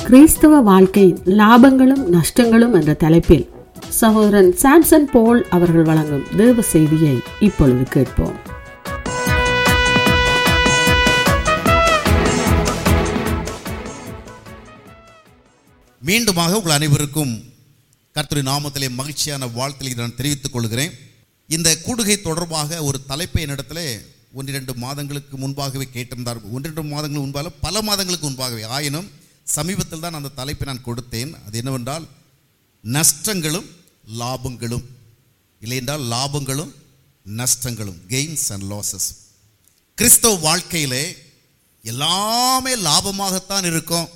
கிறிஸ்தவ வாழ்க்கை லாபங்களும் நஷ்டங்களும் என்ற தலைப்பில் சகோதரன் சாம்சன் போல் அவர்கள் வழங்கும் தேவ செய்தியை இப்பொழுது கேட்போம் மீண்டுமாக உங்கள் அனைவருக்கும் கர்த்தருடைய நாமத்திலே மகிழ்ச்சியான வாழ்த்தலை நான் தெரிவித்துக் கொள்கிறேன் இந்த கூடுகை தொடர்பாக ஒரு தலைப்பை என்னிடத்துல ஒன்றிரண்டு மாதங்களுக்கு முன்பாகவே கேட்டிருந்தார் ஒன்றிரண்டு மாதங்கள் முன்பாக பல மாதங்களுக்கு முன்பாகவே ஆயினும் சமீபத்தில் தான் அந்த தலைப்பை நான் கொடுத்தேன் அது என்னவென்றால் நஷ்டங்களும் லாபங்களும் இல்லையென்றால் லாபங்களும் நஷ்டங்களும் கெயின்ஸ் அண்ட் லாசஸ் கிறிஸ்தவ வாழ்க்கையிலே எல்லாமே லாபமாகத்தான் இருக்கும்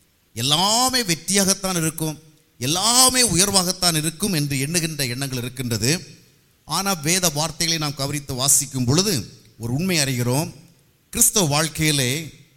எல்லாமே வெற்றியாகத்தான் இருக்கும் எல்லாமே உயர்வாகத்தான் இருக்கும் என்று எண்ணுகின்ற எண்ணங்கள் இருக்கின்றது ஆனால் வேத வார்த்தைகளை நாம் கவனித்து வாசிக்கும் பொழுது ஒரு உண்மை அறிகிறோம் கிறிஸ்தவ வாழ்க்கையிலே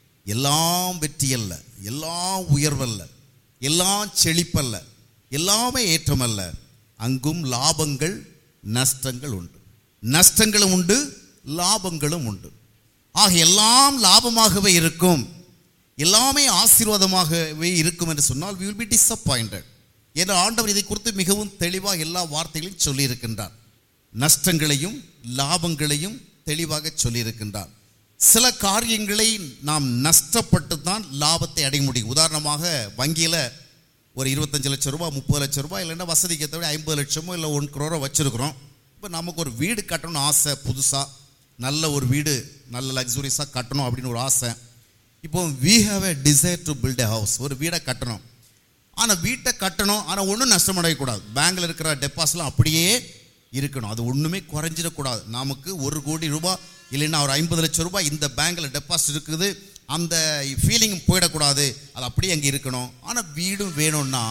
எல்லாம் வெற்றி அல்ல எல்லாம் உயர்வல்ல எல்லாம் செழிப்பல்ல எல்லாமே ஏற்றமல்ல அங்கும் லாபங்கள் நஷ்டங்கள் உண்டு நஷ்டங்களும் உண்டு லாபங்களும் உண்டு ஆக எல்லாம் லாபமாகவே இருக்கும் எல்லாமே ஆசீர்வாதமாகவே இருக்கும் என்று சொன்னால் we will be disappointed என்ற ஆண்டவர் இதை குறித்து மிகவும் தெளிவாக எல்லா வார்த்தைகளையும் சொல்லியிருக்கின்றார் நஷ்டங்களையும் லாபங்களையும் தெளிவாக சொல்லியிருக்கின்றார் சில காரியங்களை நாம் நஷ்டப்பட்டு தான் லாபத்தை அடைய முடியும் உதாரணமாக வங்கியில் ஒரு இருபத்தஞ்சு லட்சம் ரூபாய் முப்பது லட்சம் ரூபாய் இல்லைன்னா வசதிக்கு ஏற்றபடி ஐம்பது லட்சமோ இல்லை ஒன் குரோரோ வச்சுருக்குறோம் இப்போ நமக்கு ஒரு வீடு கட்டணும்னு ஆசை புதுசாக நல்ல ஒரு வீடு நல்ல லக்ஸுரியஸாக கட்டணும் அப்படின்னு ஒரு ஆசை இப்போ we have a desire to build a house ஒரு வீடை கட்டணும் ஆனால் வீட்டை கட்டணும் ஆனால் ஒன்றும் நஷ்டமடையக்கூடாது பேங்கில் இருக்கிற டெபாசிட்லாம் அப்படியே இருக்கணும் அது ஒன்றுமே குறைஞ்சிடக்கூடாது நமக்கு ஒரு கோடி ரூபாய் இல்லைன்னா ஒரு ஐம்பது லட்சம் ரூபாய் இந்த பேங்கில் டெபாசிட் இருக்குது அந்த ஃபீலிங் போயிடக்கூடாது அது அப்படியே அங்கே இருக்கணும் ஆனால் வீடும் வேணும்னா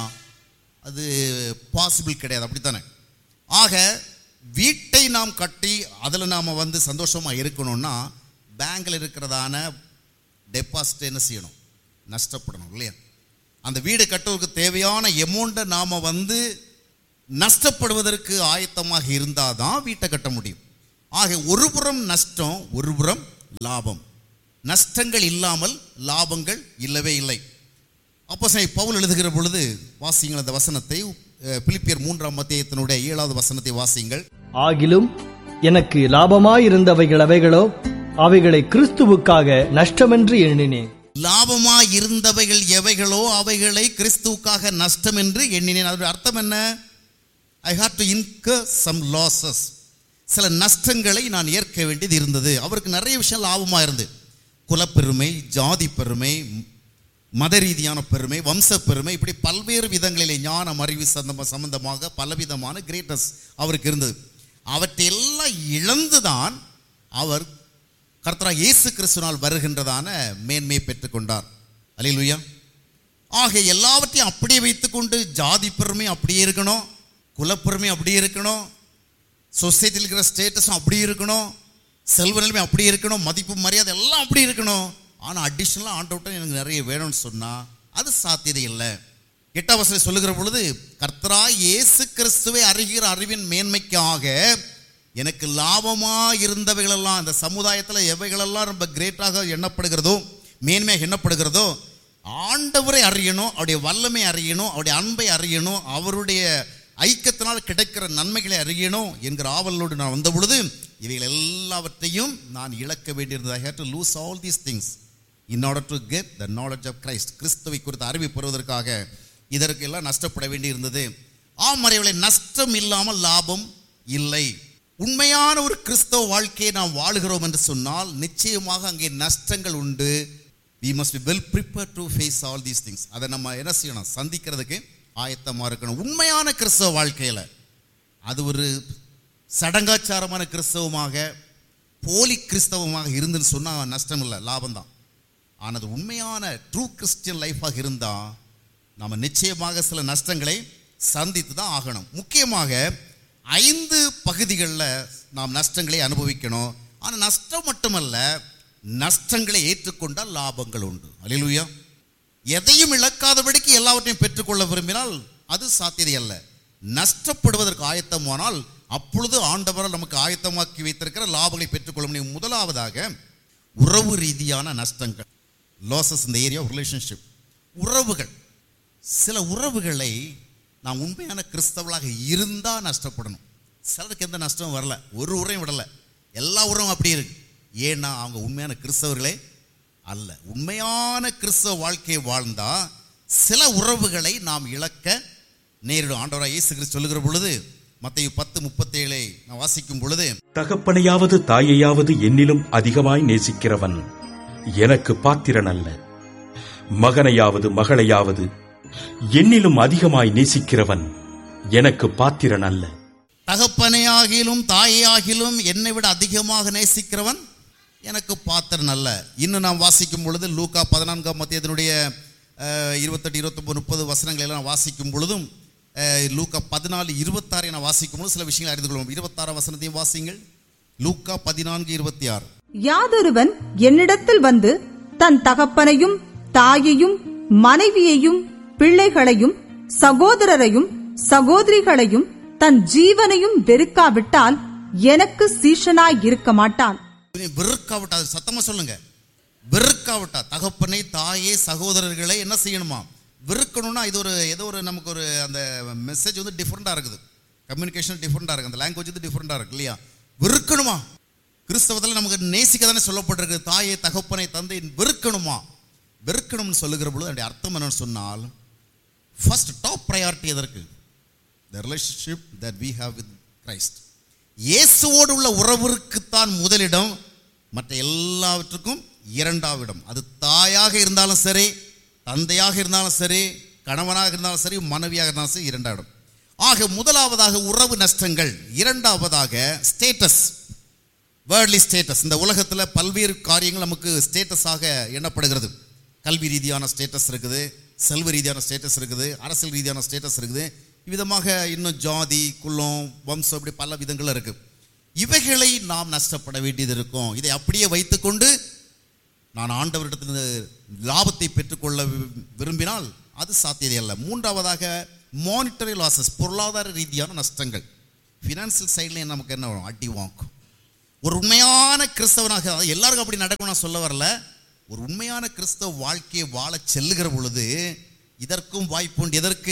அது பாசிபிள் கிடையாது அப்படித்தானே ஆக வீட்டை நாம் கட்டி அதில் நாம் வந்து சந்தோஷமாக இருக்கணும்னா பேங்கில் இருக்கிறதான டெபாசிட் என்ன செய்யணும் நஷ்டப்படணும் இல்லையா அந்த வீடு கட்டுவதற்கு தேவையான எமௌண்ட்டை நாம் வந்து நஷ்டப்படுவதற்கு ஆயத்தமாக இருந்தால் தான் வீட்டை கட்ட முடியும் ஆக ஒரு புறம் நஷ்டம் ஒரு புறம் லாபம் நஷ்டங்கள் இல்லாமல் லாபங்கள் இல்லவே இல்லை அப்போ சரி பவுல் எழுதுகிற பொழுது வாசியுங்கள் அந்த வசனத்தை அஹ், பிலிப்பியர் மூன்றாம் மத்தியத்தினுடைய ஏழாவது வசனத்தை வாசியுங்கள் ஆகிலும் எனக்கு லாபமாயிருந்தவைகள் அவைகளோ அவைகளை கிறிஸ்துவுக்காக நஷ்டமென்று எண்ணினேன் லாபமா இருந்தவைகள் எவைகளோ அவைகளை கிறிஸ்துவுக்காக நஷ்டம் என்று எண்ணினேன் அதோட அர்த்தம் என்ன I have to incur some losses சில நஷ்டங்களை நான் ஏற்க வேண்டியது இருந்தது அவருக்கு நிறைய விஷயம் லாபமாக இருந்து குலப்பெருமை ஜாதி பெருமை மத ரீதியான பெருமை வம்ச பெருமை இப்படி பல்வேறு விதங்களிலே ஞான அறிவு சந்தம சம்பந்தமாக பலவிதமான கிரேட்னஸ் அவருக்கு இருந்தது அவற்றையெல்லாம் இழந்துதான் அவர் கர்த்தரா இயேசு கிறிஸ்துனால் வருகின்றதான மேன்மையை பெற்றுக்கொண்டார் அல்லேலூயா ஆக எல்லாவற்றையும் அப்படியே வைத்துக்கொண்டு ஜாதி பெருமை அப்படியே இருக்கணும் குலப்பெருமை அப்படியே இருக்கணும் சொசைட்டியில் இருக்கிற ஸ்டேட்டஸும் அப்படியே இருக்கணும் செல்வ நிலைமை அப்படியே இருக்கணும் மதிப்பு மரியாதை எல்லாம் அப்படி இருக்கணும் ஆனால் அடிஷ்னலாக ஆண்டவட்டம் எனக்கு நிறைய வேணும்னு சொன்னால் அது சாத்தியதை இல்லை எட்டாம் வசனம் சொல்லுகிற பொழுது கர்த்தரா இயேசு கிறிஸ்துவை அறிகிற அறிவின் மேன்மைக்காக எனக்கு லாபமாக இருந்தவைகளெல்லாம் இந்த சமுதாயத்தில் எவைகளெல்லாம் ரொம்ப கிரேட்டாக எண்ணப்படுகிறதோ மேன்மையாக எண்ணப்படுகிறதோ ஆண்டவரை அறியணும் அவருடைய வல்லமை அறியணும் அவருடைய அன்பை அறியணும் அவருடைய ஐக்கியத்தினால் கிடைக்கிற நன்மைகளை அறியணும் என்கிற ஆவலோடு நான் வந்த பொழுது இவைகள் எல்லாவற்றையும் நான் இழக்க வேண்டியிருந்தது I have to lose all these things in order to get the knowledge of Christ கிறிஸ்துவை குறித்து அறிவு பெறுவதற்காக இதற்கு எல்லாம் நஷ்டப்பட வேண்டியிருந்தது ஆம் மறைவுகளை நஷ்டம் இல்லாமல் லாபம் இல்லை உண்மையான ஒரு கிறிஸ்தவ வாழ்க்கையை நாம் வாழுகிறோம் என்று சொன்னால் நிச்சயமாக அங்கே நஷ்டங்கள் உண்டு we must be well prepare to face all these things அதை நம்ம என்ன செய்யணும் சந்திக்கிறதுக்கு ஆயத்தமாக இருக்கணும் உண்மையான கிறிஸ்தவ வாழ்க்கையில் அது ஒரு சடங்காச்சாரமான கிறிஸ்தவமாக போலி கிறிஸ்தவமாக இருந்துன்னு சொன்னால் நஷ்டம் இல்லை லாபம் தான் ஆனால் அது உண்மையான ட்ரூ கிறிஸ்டியன் லைஃபாக இருந்தால் நம்ம நிச்சயமாக சில நஷ்டங்களை சந்தித்து தான் ஆகணும் முக்கியமாக ஐந்து பகுதிகளில் நாம் நஷ்டங்களை அனுபவிக்கணும் ஆனால் நஷ்டம் மட்டுமல்ல நஷ்டங்களை ஏற்றுக்கொண்டால் லாபங்கள் உண்டு அல்லேலூயா எதையும் இழக்காதபடிக்கு எல்லாவற்றையும் பெற்றுக்கொள்ள விரும்பினால் அது சாத்தியதை அல்ல நஷ்டப்படுவதற்கு ஆயத்தமானால் அப்பொழுது ஆண்டவரால் நமக்கு ஆயத்தமாக்கி வைத்திருக்கிற லாபங்களை பெற்றுக்கொள்ள முடியும் முதலாவதாக உறவு ரீதியான நஷ்டங்கள் லாசஸ் இந்த ஏரியா ரிலேஷன்ஷிப் உறவுகள் சில உறவுகளை நாம் உண்மையான கிறிஸ்தவர்களாக இருந்தால் நஷ்டப்படணும் சிலருக்கு எந்த நஷ்டமும் வரல ஒரு உரையும் விடலை எல்லா உறவும் அப்படி இருக்கு ஏன்னா அவங்க உண்மையான கிறிஸ்தவர்களே அல்ல உண்மையான கிறிஸ்தவ வாழ்க்கையை வாழ்ந்தா சில உறவுகளை நாம் இழக்க நேரிடும் ஆண்டவராக இயேசு கிறிஸ்து சொல்லுகிற பொழுது மத்திய பத்து முப்பத்தேழை நான் வாசிக்கும் பொழுது தகப்பனையாவது தாயையாவது என்னிலும் அதிகமாய் நேசிக்கிறவன் எனக்கு பாத்திரன் அல்ல மகனையாவது மகளையாவது என்னிலும் அதிகமாய் நேசிக்கிறவன் எனக்கு பாத்திரன் அல்ல தகப்பனையாகிலும் தாயையாகிலும் என்னை விட அதிகமாக நேசிக்கிறவன் எனக்கு பாத்திரன் அல்ல இன்னும் நாம் வாசிக்கும் பொழுது லூக்கா பதினான்காம் மத்தியத்தினுடைய இருபத்தெட்டு இருபத்தொம்பது முப்பது வசனங்களை எல்லாம் வாசிக்கும் பொழுதும் அஹ், லூக்கா பதினாலு இருபத்தாறை நான் வாசிக்கும் பொழுது சில விஷயங்களை அறிந்து கொள்வோம் இருபத்தாறாம் வசனத்தையும் வாசிங்கள் லூக்கா பதினான்கு இருபத்தி ஆறு யாதொருவன் என்னிடத்தில் வந்து தன் தகப்பனையும் தாயையும் மனைவியையும் பிள்ளைகளையும் சகோதரரையும் சகோதரிகளையும் தன் ஜீவனையும் வெறுக்காவிட்டால் எனக்கு சீஷனாய் இருக்க மாட்டான் இவனை வெறுக்காவிட்டா அது சத்தமா சொல்லுங்க வெறுக்காவிட்டா தகப்பனை தாயே சகோதரர்களை என்ன செய்யணுமா வெறுக்கணும்னா இது ஒரு ஏதோ ஒரு நமக்கு ஒரு அந்த மெசேஜ் வந்து டிஃப்ரெண்டாக இருக்குது கம்யூனிகேஷன் டிஃப்ரெண்டாக இருக்குது அந்த லாங்குவேஜ் வந்து டிஃப்ரெண்டாக இருக்கு இல்லையா வெறுக்கணுமா கிறிஸ்தவத்தில் நமக்கு நேசிக்க தானே சொல்லப்பட்டிருக்கு தாயை தகப்பனை தந்தை வெறுக்கணுமா வெறுக்கணும்னு சொல்லுகிற பொழுது அதனுடைய அர்த்தம் என்னன்னு சொன்னால் ஃபர்ஸ்ட் டாப் ப்ரையாரிட்டி எதற்கு the relationship that we have with Christ இயேசுவோடு உள்ள உறவிற்குத்தான் முதலிடம் மற்ற எல்லாவற்றுக்கும் இரண்டாவது இடம் அது தாயாக இருந்தாலும் சரி தந்தையாக இருந்தாலும் சரி கணவனாக இருந்தாலும் சரி மனைவியாக இருந்தாலும் சரி இரண்டாவது இடம் ஆக முதலாவதாக உறவு நஷ்டங்கள் இரண்டாவதாக ஸ்டேட்டஸ் வேர்ட்லி ஸ்டேட்டஸ் இந்த உலகத்தில் பல்வேறு காரியங்கள் நமக்கு ஸ்டேட்டஸாக எண்ணப்படுகிறது கல்வி ரீதியான ஸ்டேட்டஸ் இருக்குது செல்வ ரீதியான ஸ்டேட்டஸ் இருக்குது அரசியல் ரீதியான ஸ்டேட்டஸ் இருக்குது இவ்விதமாக இன்னும் ஜாதி குலம் வம்சம் இப்படி பல விதங்கள் இருக்கு இவைகளை நாம் நஷ்டப்பட வேண்டியது இருக்கும் இதை அப்படியே வைத்துக்கொண்டு நான் ஆண்டவரிடத்தில் லாபத்தை பெற்றுக்கொள்ள வி- விரும்பினால் அது சாத்தியதை அல்ல மூன்றாவதாக மானிட்டரி லாசஸ் பொருளாதார ரீதியான நஷ்டங்கள் ஃபினான்சியல் சைட்லேயும் நமக்கு என்ன வரும் அடி வாங்கும் ஒரு உண்மையான கிறிஸ்தவனாக அதாவது எல்லாருக்கும் அப்படி நடக்கும் நான் சொல்ல வரல ஒரு உண்மையான கிறிஸ்தவ வாழ்க்கையை வாழச் செல்லுகிற பொழுது இதற்கும் வாய்ப்பு உண்டு எதற்கு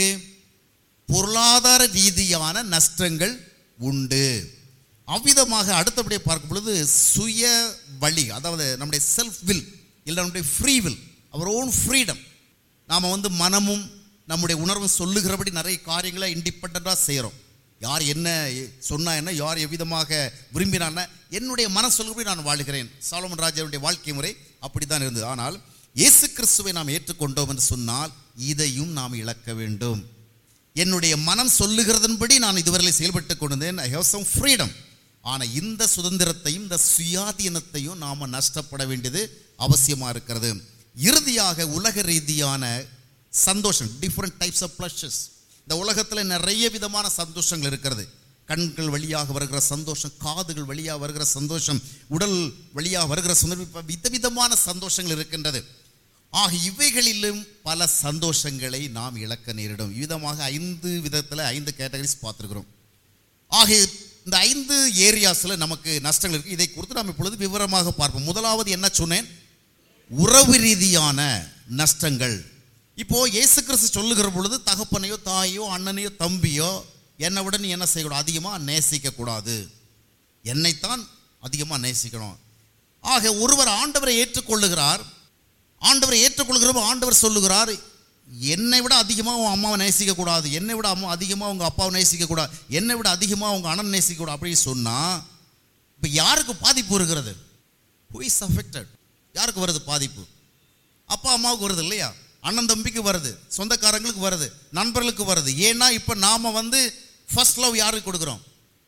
பொருளாதார ரீதியான நஷ்டங்கள் உண்டு அவ்விதமாக அடுத்தபடியே பார்க்கும் பொழுது சுய வழி அதாவது நம்முடைய செல்ஃப் வில் இல்லை நம்முடைய ஃப்ரீ வில் அவர் ஓன் ஃப்ரீடம் நாம் வந்து மனமும் நம்முடைய உணர்வும் சொல்லுகிறபடி நிறைய காரியங்களை இண்டிபெண்ட்டாக செய்கிறோம் யார் என்ன சொன்னா என்ன யார் எவ்விதமாக விரும்பினான்னா என்னுடைய மனம் சொல்லுபடி நான் வாழுகிறேன் சாலமன் ராஜாவுடைய வாழ்க்கை முறை அப்படித்தான் இருந்தது ஆனால் இயேசு கிறிஸ்துவை நாம் ஏற்றுக்கொண்டோம் என்று சொன்னால் இதையும் நாம் இழக்க வேண்டும் என்னுடைய மனம் சொல்லுகிறதன்படி நான் இதுவரை செயல்பட்டு கொண்டிருந்தேன் ஐ ஹவ் சம் ஃப்ரீடம் ஆனால் இந்த சுதந்திரத்தையும் இந்த சுயாதீனத்தையும் நாம் நஷ்டப்பட வேண்டியது அவசியமாக இருக்கிறது இறுதியாக உலக ரீதியான சந்தோஷம் டிஃப்ரெண்ட் டைப்ஸ் ஆஃப் ப்ளஷஸ் இந்த உலகத்தில் நிறைய விதமான சந்தோஷங்கள் இருக்கிறது கண்கள் வழியாக வருகிற சந்தோஷம் காதுகள் வழியாக வருகிற சந்தோஷம் உடல் வழியாக வருகிற சந்தோஷம் விதவிதமான சந்தோஷங்கள் இருக்கின்றது ஆக இவைகளிலும் பல சந்தோஷங்களை நாம் இழக்க நேரிடும் விதமாக ஐந்து விதத்தில் ஐந்து கேட்டகரிஸ் பார்த்துருக்கிறோம் ஆக இந்த ஐந்து ஏரியாஸில் நமக்கு நஷ்டங்கள் இருக்கு இதை குறித்து நாம் இப்பொழுது விவரமாக பார்ப்போம் முதலாவது என்ன சொன்னேன் உறவு ரீதியான நஷ்டங்கள் இப்போ இயேசு கிறிஸ்து சொல்லுகிற பொழுது தகப்பனையோ தாயோ அண்ணனையோ தம்பியோ என்னை விட நீ என்ன செய்யக்கூடாது அதிகமாக நேசிக்க கூடாது என்னைத்தான் அதிகமாக நேசிக்கணும் ஆக ஒருவர் ஆண்டவரை ஏற்றுக்கொள்ளுகிறார் ஆண்டவரை ஏற்றுக்கொள்கிறப்ப ஆண்டவர் சொல்லுகிறார் என்னை விட அதிகமாக உன் அம்மாவை நேசிக்க கூடாது என்னை விட அம்மா அதிகமாக உங்கள் அப்பாவை நேசிக்க கூடாது என்னை விட அதிகமாக உங்கள் அண்ணன் நேசிக்க கூடாது அப்படின்னு சொன்னால் இப்போ யாருக்கு பாதிப்பு வருகிறது ஹூ இஸ் அஃபெக்டட் யாருக்கு வருது பாதிப்பு அப்பா அம்மாவுக்கு வருது இல்லையா அண்ணன் தம்பிக்கு வருது சொந்தக்காரங்களுக்கு வருது நண்பர்களுக்கு வருது ஏன்னா இப்போ நாம் வந்து ஃபர்ஸ்ட் லவ் யாருக்கு கொடுக்குறோம்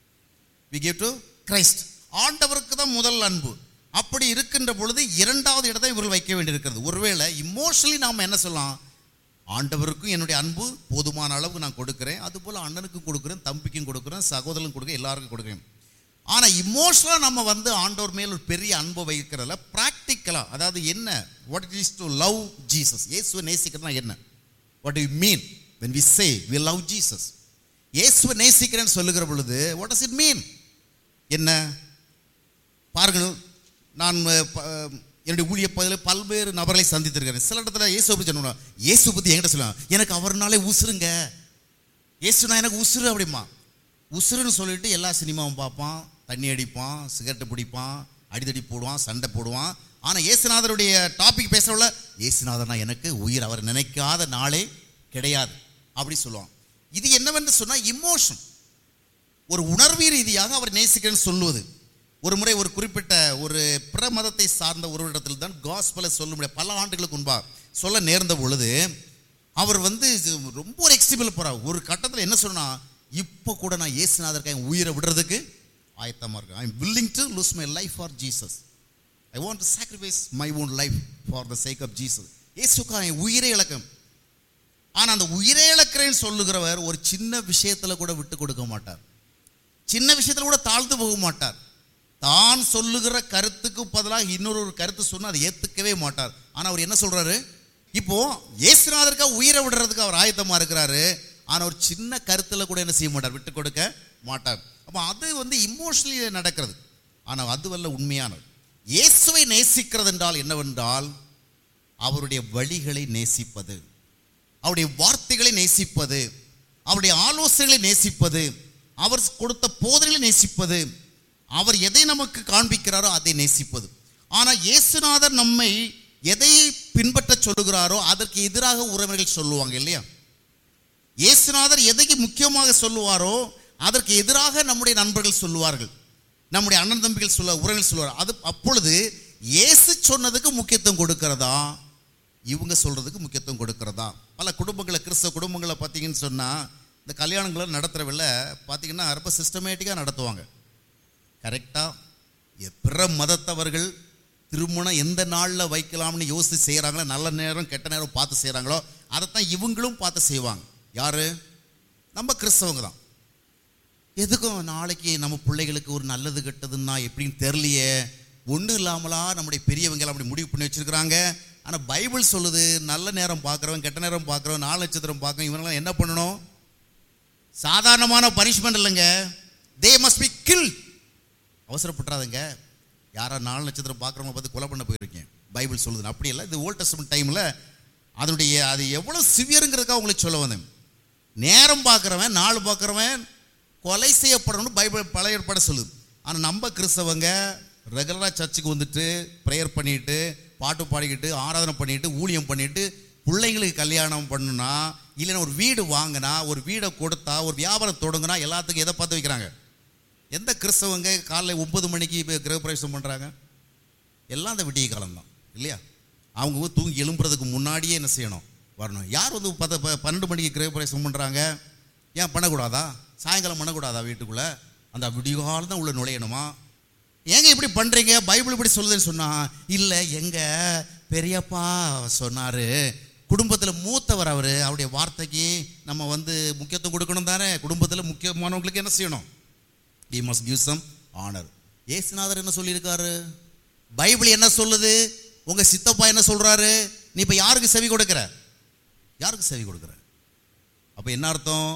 வி கிவ் டு கிரைஸ்ட் ஆண்டவருக்கு தான் முதல் அன்பு அப்படி இருக்கின்ற பொழுது இரண்டாவது இடத்தை இவர்கள் வைக்க வேண்டியிருக்கிறது ஒருவேளை இமோஷனலி நாம் என்ன சொல்லலாம் ஆண்டவருக்கும் என்னுடைய அன்பு போதுமான அளவுக்கு நான் கொடுக்குறேன் அதுபோல் அண்ணனுக்கும் கொடுக்குறேன் தம்பிக்கும் கொடுக்குறேன் சகோதரனுக்கும் கொடுக்குறேன் எல்லாருக்கும் கொடுக்குறேன் ஆனால் இமோஷனலாக நம்ம வந்து ஆண்டவர் மேல் ஒரு பெரிய அன்பை வைக்கிறதுல ப்ராக்டிக்கலாக அதாவது என்ன what it is to love Jesus இயேசுவை நேசிக்கிறதுனா என்ன what you mean when we say we love Jesus இயேசுவை நேசிக்கிறேன்னு சொல்லுகிற பொழுது வாட் does இட் மீன் என்ன பாருங்கள் நான் அஹ், ப- அஹ், என்னுடைய ஊழிய பகுதியில் பல்வேறு நபர்களை சந்தித்திருக்கிறேன் சில இடத்துல இயேசு பற்றி சொன்னா இயேசு பற்றி என்கிட்ட சொல்லுவாங்க எனக்கு அவர்னாலே உசுருங்க இயேசுனா எனக்கு உசுரு அப்படிமா உசுருன்னு சொல்லிட்டு எல்லா சினிமாவும் பார்ப்பான் தண்ணி அடிப்பான் சிகரெட்டு பிடிப்பான் அடிதடி போடுவான் சண்டை போடுவான் ஆனால் இயேசுநாதருடைய டாபிக் பேசுறவள இயேசுநாதர்னா எனக்கு உயிர் அவர் நினைக்காத நாளே கிடையாது அப்படி சொல்லுவான் இது என்னவென்று சொன்னால் இமோஷன் ஒரு உணர்வு ரீதியாக அவர் நேசிக்கிறேன்னு சொல்லுவது ஒரு முறை ஒரு குறிப்பிட்ட ஒரு பிற மதத்தை சார்ந்த ஒரு இடத்தில் தான் காஸ்பலை சொல்ல முடியாது பல ஆண்டுகளுக்கு முன்பாக சொல்ல நேர்ந்த பொழுது அவர் வந்து இது ரொம்ப ஒரு எக்ஸிபிள் போகிறார் ஒரு கட்டத்தில் என்ன சொன்னா இப்போ கூட நான் இயேசுநாதருக்கு என் உயிரை விடுறதுக்கு ஆயத்தமாக இருக்கேன் I am willing to lose my life for Jesus I want to sacrifice my own life for the sake of Jesus இயேசுக்கா என் உயிரை இழக்கம் ஆனால் அந்த உயிரை இழக்கிறேன்னு சொல்லுகிறவர் ஒரு சின்ன விஷயத்தில் கூட விட்டு கொடுக்க மாட்டார் சின்ன விஷயத்தில் கூட தாழ்ந்து போக மாட்டார் தான் சொல்லுகிற கருத்துக்கு பதிலாக இன்னொரு ஒரு கருத்து சொன்னா அதை ஏத்துக்கவே மாட்டார் ஆனா அவர் என்ன சொல்றாரு இப்போ இயேசுநாதருக்காக உயிரை விடுறதுக்கு அவர் ஆயத்தமா இருக்கிறாரு ஆனா ஒரு சின்ன கருத்துல கூட என்ன செய்ய மாட்டார் விட்டு கொடுக்க மாட்டார் அப்போ அது வந்து இமோஷனலி நடக்கிறது ஆனா அதுவல்ல உண்மையானது இயேசுவை நேசிக்கிறது என்றால் என்னவென்றால் அவருடைய வழிகளை நேசிப்பது அவருடைய வார்த்தைகளை நேசிப்பது அவருடைய ஆலோசனைகளை நேசிப்பது அவர் கொடுத்த போதனைகளை நேசிப்பது அவர் எதை நமக்கு காண்பிக்கிறாரோ அதை நேசிப்பது ஆனால் இயேசுநாதர் நம்மை எதை பின்பற்ற சொல்லுகிறாரோ அதற்கு எதிராக உறவினர்கள் சொல்லுவாங்க இல்லையா இயேசுநாதர் எதை முக்கியமாக சொல்லுவாரோ அதற்கு எதிராக நம்முடைய நண்பர்கள் சொல்லுவார்கள் நம்முடைய அண்ணன் தம்பிகள் சொல்ல உறவினர்கள் சொல்லுவார் அது அப்பொழுது இயேசு சொன்னதுக்கு முக்கியத்துவம் கொடுக்கிறதா இவங்க சொல்றதுக்கு முக்கியத்துவம் கொடுக்கிறதா பல குடும்பங்களை கிறிஸ்தவ குடும்பங்களை பார்த்தீங்கன்னு சொன்னால் இந்த கல்யாணங்களை நடத்துகிறவில்ல பார்த்தீங்கன்னா ரொம்ப சிஸ்டமேட்டிக்காக நடத்துவாங்க கரெக்டாக பிற மதத்தவர்கள் திருமணம் எந்த நாளில் வைக்கலாம்னு யோசித்து செய்கிறாங்களோ நல்ல நேரம் கெட்ட நேரம் பார்த்து செய்கிறாங்களோ அதைத்தான் இவங்களும் பார்த்து செய்வாங்க யாரு நம்ம கிறிஸ்தவங்க தான் எதுக்கும் நாளைக்கு நம்ம பிள்ளைகளுக்கு ஒரு நல்லது கெட்டதுன்னா எப்படின்னு தெரியலையே ஒன்றும் இல்லாமலா நம்முடைய பெரியவங்க எல்லாம் அப்படி முடிவு பண்ணி வச்சிருக்கிறாங்க ஆனால் பைபிள் சொல்லுது நல்ல நேரம் பார்க்குறவன் கெட்ட நேரம் பார்க்குறவன் நாலு நட்சத்திரம் பார்க்குறவன் இவங்கெல்லாம் என்ன பண்ணணும் சாதாரணமான பனிஷ்மெண்ட் இல்லைங்க தே மஸ்ட் பி கில் அவசரப்பட்டுறாதுங்க யாரா நாலு நட்சத்திரம் பார்க்குறவங்க பார்த்து கொலை பண்ண போயிருக்கேன் பைபிள் சொல்லுது அப்படி இல்லை இது ஓல்ட் டெஸ்டமெண்ட் டைமில் அதனுடைய அது எவ்வளோ சிவியருங்கிறதுக்காக உங்களுக்கு சொல்ல வந்தேன் நேரம் பார்க்குறவன் நாள் பார்க்குறவன் கொலை செய்யப்படணும்னு பைபிள் பழைய ஏற்பாடு சொல்லுது ஆனால் நம்ம கிறிஸ்தவங்க ரெகுலராக சர்ச்சுக்கு வந்துட்டு ப்ரேயர் பண்ணிட்டு பாட்டு பாடிக்கிட்டு ஆராதனை பண்ணிட்டு ஊழியம் பண்ணிட்டு பிள்ளைங்களுக்கு கல்யாணம் பண்ணுனா இல்லைன்னா ஒரு வீடு வாங்கினா ஒரு வீடை கொடுத்தா ஒரு வியாபாரம் தொடங்குனா எல்லாத்துக்கும் எதை பார்த்து வைக்கிறாங்க எந்த கிறிஸ்தவங்க காலைல ஒன்பது மணிக்கு இப்போ கிரகப்பிரவேசம் பண்ணுறாங்க எல்லாம் அந்த விடிய காலம் தான் இல்லையா அவங்க வந்து தூங்கி எழும்புறதுக்கு முன்னாடியே என்ன செய்யணும் வரணும் யார் வந்து பத்து ப- பன்னெண்டு மணிக்கு கிரகப்பிரவேசம் பண்ணுறாங்க ஏன் பண்ணக்கூடாதா சாயங்காலம் பண்ணக்கூடாதா வீட்டுக்குள்ளே அந்த விடிகாலம் தான் உள்ள நுழையணுமா ஏங்க இப்படி பண்ணுறீங்க பைபிள் இப்படி சொல்லுதுன்னு சொன்னா இல்லை எங்க பெரியப்பா சொன்னார் குடும்பத்தில் மூத்தவர் அவர் அவருடைய வார்த்தைக்கு நம்ம வந்து முக்கியத்துவம் கொடுக்கணும் தானே குடும்பத்தில் முக்கியமானவங்களுக்கு என்ன செய்யணும் we must give some honor ஏசுநாதர் என்ன சொல்லியிருக்காரு பைபிள் என்ன சொல்லுது உங்க சித்தப்பா என்ன சொல்றாரு நீ இப்ப யாருக்கு செவி கொடுக்கிற யாருக்கு செவி கொடுக்கிற அப்ப என்ன அர்த்தம்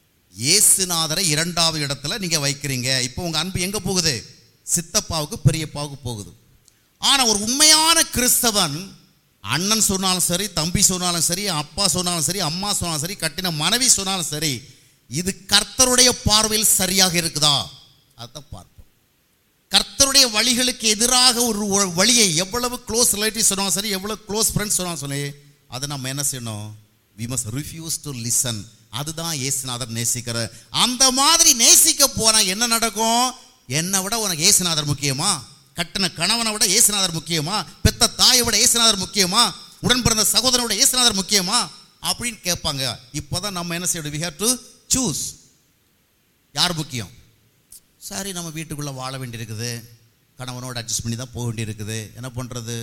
இயேசுநாதரை இரண்டாவது இடத்துல நீங்க வைக்கிறீங்க இப்போ உங்க அன்பு எங்க போகுது சித்தப்பாவுக்கு பெரியப்பாவுக்கு போகுது ஆனா ஒரு உண்மையான கிறிஸ்தவன் அண்ணன் சொன்னாலும் சரி தம்பி சொன்னாலும் சரி அப்பா சொன்னாலும் சரி அம்மா சொன்னாலும் சரி கட்டின மனைவி சொன்னாலும் சரி இது கர்த்தருடைய பார்வையில் சரியாக இருக்குதா அதான் பார்ப்போம் கர்த்தருடைய வழிகளுக்கு எதிராக ஒரு ஒ- வழியை எவ்வளவு க்ளோஸ் ரிலேட்டிவ் சொன்னாலும் சரி எவ்வளவு க்ளோஸ் ஃப்ரெண்ட்ஸ் சொன்னாலும் சரி அதை நம்ம என்ன செய்யணும் we must refuse to listen அதுதான் இயேசுநாதர் நேசிக்கிற அந்த மாதிரி நேசிக்க போனா என்ன நடக்கும் என்னை விட உனக்கு இயேசுநாதர் முக்கியமா கட்டின கணவனை விட இயேசுநாதர் முக்கியமா பெத்த தாயை விட இயேசுநாதர் முக்கியமா உடன் பிறந்த சகோதரனை விட இயேசுநாதர் முக்கியமா அப்படின்னு கேட்பாங்க இப்போதான் நம்ம என்ன செய்யணும் we have to சூஸ் யார் முக்கியம் சரி நம்ம வீட்டுக்குள்ளே வாழ வேண்டியிருக்குது கணவனோட அட்ஜஸ்ட் பண்ணி தான் போக வேண்டியிருக்குது என்ன பண்ணுறது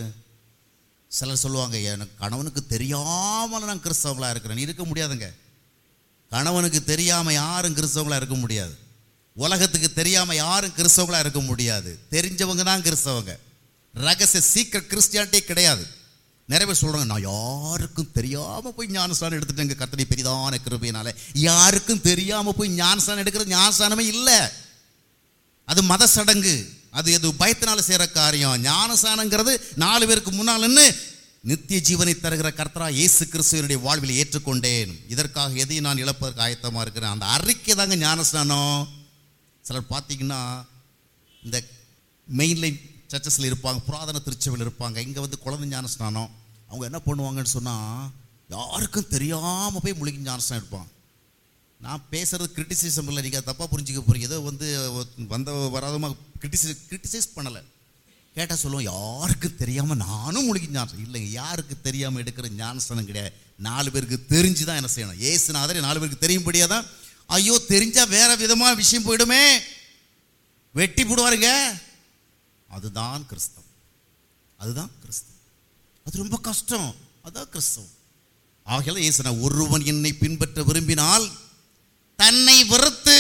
சிலர் சொல்லுவாங்க எனக்கு கணவனுக்கு தெரியாமல் நான் கிறிஸ்தவங்களாக இருக்கிறேன் இருக்க முடியாதுங்க கணவனுக்கு தெரியாமல் யாரும் கிறிஸ்தவங்களாக இருக்க முடியாது உலகத்துக்கு தெரியாமல் யாரும் கிறிஸ்தவங்களாக இருக்க முடியாது தெரிஞ்சவங்க தான் கிறிஸ்தவங்க ரகசிய சீக்கிரம் கிறிஸ்டியானிட்டே கிடையாது நிறைய பேர் சொல்கிறாங்க நான் யாருக்கும் தெரியாமல் போய் ஞானஸ்தானம் எடுத்துட்டேங்க கத்தனை பெரிதான கிருபையினால யாருக்கும் தெரியாமல் போய் ஞானஸ்தானம் எடுக்கிறது ஞானஸ்தானமே இல்லை அது மத சடங்கு அது எது பயத்தினால செய்கிற காரியம் ஞானசானங்கிறது நாலு பேருக்கு முன்னால் நின்னு நித்திய ஜீவனை தருகிற கர்த்தரா இயேசு கிறிஸ்துவனுடைய வாழ்வில் ஏற்றுக்கொண்டேன் இதற்காக எதையும் நான் இழப்பதற்கு ஆயத்தமாக இருக்கிறேன் அந்த அறிக்கை தாங்க ஞானஸ்நானம் சிலர் பார்த்தீங்கன்னா இந்த மெயின் லைன் சர்ச்சஸில் இருப்பாங்க புராதன திருச்சபையில் இருப்பாங்க இங்கே வந்து குழந்தை ஞானஸ்நானம் அவங்க என்ன பண்ணுவாங்கன்னு சொன்னால் யாருக்கும் தெரியாமல் போய் முழுகி ஞானஸ்நானம் எடுப்பாங்க நான் பேசுறது கிரிட்டிசிசம் இல்லை நீங்கள் தப்பாக புரிஞ்சுக்க போறீங்க ஏதோ வந்து வந்த வராதமாக கிரிட்டிசைஸ் கிரிட்டிசைஸ் பண்ணலை கேட்டால் சொல்லுவோம் யாருக்கும் தெரியாமல் நானும் முழுகி ஞானம் இல்லைங்க யாருக்கு தெரியாமல் எடுக்கிற ஞானஸ்தானம் கிடையாது நாலு பேருக்கு தெரிஞ்சு தான் என்ன செய்யணும் ஏசுநாதரே நாலு பேருக்கு தெரியும்படியாக தான் ஐயோ தெரிஞ்சா வேற விதமாக விஷயம் போயிடுமே வெட்டி போடுவாருங்க அதுதான் கிறிஸ்தவம் அதுதான் கிறிஸ்தவம் அது ரொம்ப கஷ்டம் அதான் கிறிஸ்தவம் ஆகையால இயேசுனா ஒருவன் என்னை பின்பற்ற விரும்பினால் தன்னை வெறுத்து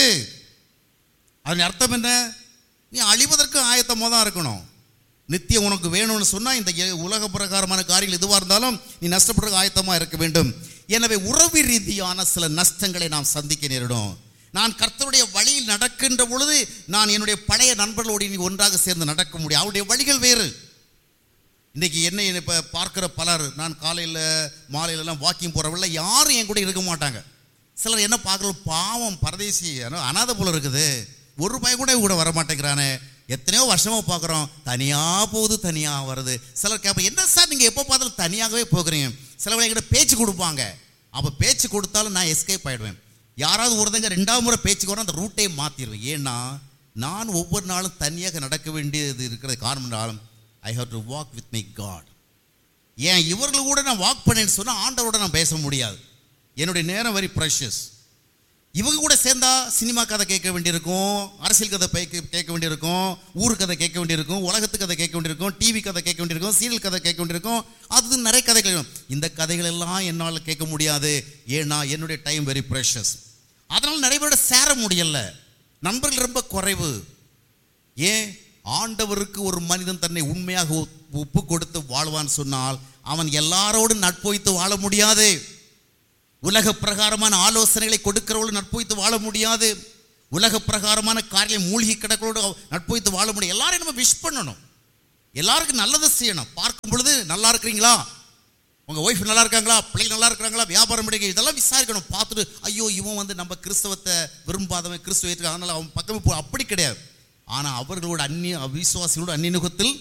அதன் அர்த்தம் என்ன நீ அழிவதற்கு ஆயத்தமாக தான் இருக்கணும் நித்தியம் உனக்கு வேணும்னு சொன்னால் இந்த எ- உலக பிரகாரமான காரியங்கள் எதுவாக இருந்தாலும் நீ நஷ்டப்படுறதுக்கு ஆயத்தமாக இருக்க வேண்டும் எனவே உறவு ரீதியான சில நஷ்டங்களை நாம் சந்திக்க நேரிடும் நான் கர்த்தருடைய வழியில் நடக்கின்ற பொழுது நான் என்னுடைய பழைய நண்பர்களோடு இனி ஒன்றாக சேர்ந்து நடக்க முடியும் அவருடைய வழிகள் வேறு இன்னைக்கு என்ன இப்போ பார்க்குற பலர் நான் காலையில் மாலையிலலாம் வாக்கிங் போகிறவங்கள யாரும் என் கூட இருக்க மாட்டாங்க சிலர் என்ன பார்க்குற பாவம் பரதேசி ஏன்னா அனாதை போல இருக்குது ஒரு பையன் கூட இவன் கூட வர மாட்டேங்கிறானே எத்தனையோ வருஷமாக பார்க்குறோம் தனியாக போகுது தனியாக வருது சிலர் கேட்ப என்ன சார் நீங்கள் எப்போ பார்த்தாலும் தனியாகவே போகிறீங்க சிலவங்க என்கிட்ட பேச்சு கொடுப்பாங்க அப்போ பேச்சு கொடுத்தாலும் நான் எஸ்கேப் ஆயிடுவேன் யாராவது ஒருத்தங்க ரெண்டாவது முறை பேச்சுக்கு வர அந்த ரூட்டே மாற்றிடுவேன் ஏன்னா நான் ஒவ்வொரு நாளும் தனியாக நடக்க வேண்டியது இருக்கிற காரணம் என்றாலும் I have to walk with my God ஏன் இவர்கள் கூட நான் வாக் பண்ணேன்னு சொன்னால் ஆண்டவரோட நான் பேச முடியாது என்னுடைய நேரம் வெரி ப்ரெஷஸ் இவங்க கூட சேர்ந்தா சினிமா கதை கேட்க வேண்டியிருக்கும் அரசியல் கதை பேக்க- கேட்க வேண்டியிருக்கும் ஊர் கதை கேட்க வேண்டியிருக்கும் உலகத்து கதை கேட்க வேண்டியிருக்கும் டிவி கதை கேட்க வேண்டியிருக்கும் சீரியல் கதை கேட்க வேண்டியிருக்கும் அது நிறைய கதைகள் இருக்கும். இந்த கதைகள் எல்லாம் என்னால் கேட்க முடியாது ஏன்னா என்னுடைய டைம் வெரி ப்ரெஷஸ் அதனால் நிறைய பேரோட சேர முடியல நண்பர்கள் ரொம்ப குறைவு ஏன் ஆண்டவருக்கு ஒரு மனிதன் தன்னை உண்மையாக ஒப்- ஒப்பு கொடுத்து வாழ்வான்னு சொன்னால் அவன் எல்லாரோடும் நட்பு வைத்து வாழ முடியாது உலக பிரகாரமான ஆலோசனைகளை கொடுக்கிறவளோடு நட்பு வைத்து வாழ முடியாது உலக பிரகாரமான காரியம் மூழ்கி கிடக்கிறோடு நட்பு வைத்து வாழ முடியும் எல்லாரையும் நம்ம விஷ் பண்ணணும் எல்லாருக்கும் நல்லது செய்யணும் பார்க்கும் பொழுது நல்லா இருக்கிறீங்களா உங்க ஒய்ஃப் நல்லா இருக்காங்களா பிள்ளைங்க நல்லா இருக்கிறாங்களா வியாபாரம் படிக்க இதெல்லாம் விசாரிக்கணும் பார்த்துட்டு ஐயோ இவன் வந்து நம்ம கிறிஸ்தவத்தை விரும்பாதவன் கிறிஸ்துவ ஏற்றுக்க அதனால அவன் பக்கமே போ அப்படி கிடையாது ஆனால் அவர்களோட அந்நிய அவிசுவாசிகளோட அந்நியனுகத்தில்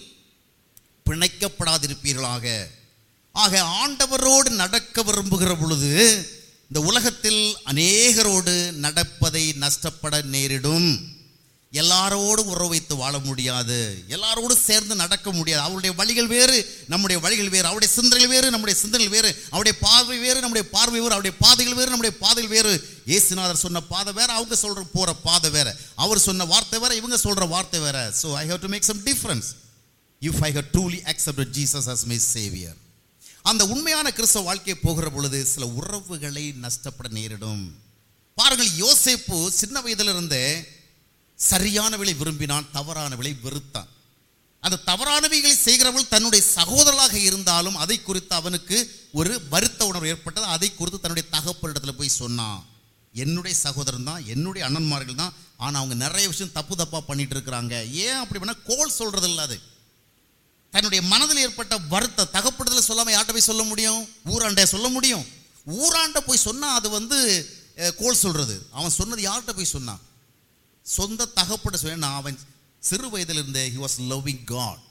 பிணைக்கப்படாதிருப்பீர்களாக ஆக ஆண்டவரோடு நடக்க விரும்புகிற பொழுது இந்த உலகத்தில் அநேகரோடு நடப்பதை நஷ்டப்பட நேரிடும் எல்லாரோடும் உறவு வைத்து வாழ முடியாது எல்லாரோடு சேர்ந்து நடக்க முடியாது அவருடைய வழிகள் வேறு நம்முடைய வழிகள் வேறு அவருடைய சிந்தனைகள் வேறு நம்முடைய சிந்தனைகள் வேறு அவருடைய பார்வை வேறு நம்முடைய பார்வை வேறு அவருடைய பாதைகள் வேறு நம்முடைய பாதைகள் வேறு இயேசுநாதர் சொன்ன பாதை வேற அவங்க சொல்ற போற பாதை வேற அவர் சொன்ன வார்த்தை வேற இவங்க சொல்ற வார்த்தை வேற so I have to make some difference if I have truly accepted Jesus as my saviour அந்த உண்மையான கிறிஸ்தவ வாழ்க்கை போகிற பொழுது சில உறவுகளை நஷ்டப்பட நேரிடும் பாருங்கள் யோசேப்பு சின்ன வயதிலிருந்தே சரியானவளை விரும்பினான் தவறானவளை வெறுத்தான் அந்த தவறானவைகளை செய்கிறவள் தன்னுடைய சகோதரராக இருந்தாலும் அதை குறித்து அவனுக்கு ஒரு வருத்த உணர்வு ஏற்பட்டது அதை குறித்து தன்னுடைய தகப்பனிடத்துல போய் சொன்னான் என்னுடைய சகோதரன் தான் என்னுடைய அண்ணன்மார்கள் தான் ஆனால் அவங்க நிறைய விஷயம் தப்பு தப்பாக பண்ணிட்டு இருக்கிறாங்க ஏன் அப்படி பண்ணால் கோல் சொல்றது இல்ல அது தன்னுடைய மனதில் ஏற்பட்ட வருத்த தகப்படுதல சொல்லாம யார்கிட்ட போய் சொல்ல முடியும் ஊராண்ட சொல்ல முடியும் ஊராண்ட போய் சொன்னா அது வந்து அஹ், கோல் சொல்றது அவன் சொன்னது யார்கிட்ட போய் சொன்னான் சொந்த தகப்பட சொன்னா அவன் சிறு வயதிலிருந்தே ஹி வாஸ் லவ்விங் காட்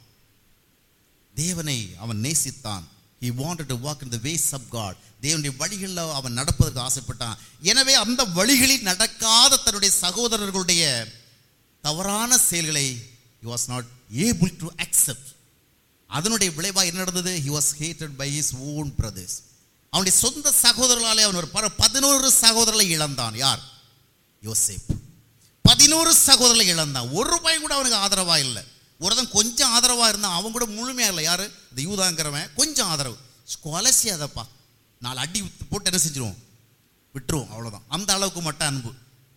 தேவனை அவன் நேசித்தான் he wanted to walk in the ways of god தேவனுடைய வழிகளில் அவன் நடப்பதற்கு ஆசைப்பட்டான் எனவே அந்த வழிகளில் நடக்காத தன்னுடைய சகோதரர்களுடைய தவறான செயல்களை he was not able to accept அதனுடைய விளைவா என்ன நடந்தது he was hated by his own brothers அவனுடைய சொந்த சகோதரர்களாலே அவன் ஒரு பர பதினோரு சகோதரர்களை இழந்தான் யார் யோசேப் பதினோரு சகோதரர்களை இழந்தான் ஒரு பையன் கூட அவனுக்கு ஆதரவா இல்லை ஒருத்தன் கொஞ்சம் ஆதரவா இருந்தான் அவன் கூட முழுமையா இல்லை யாரு இந்த யூதாங்கிறவன் கொஞ்சம் ஆதரவு கொலசியாதப்பா நாலு அடி போட்டு என்ன செஞ்சிருவோம் விட்டுருவோம் அவ்வளவுதான் அந்த அளவுக்கு மட்டும் அன்பு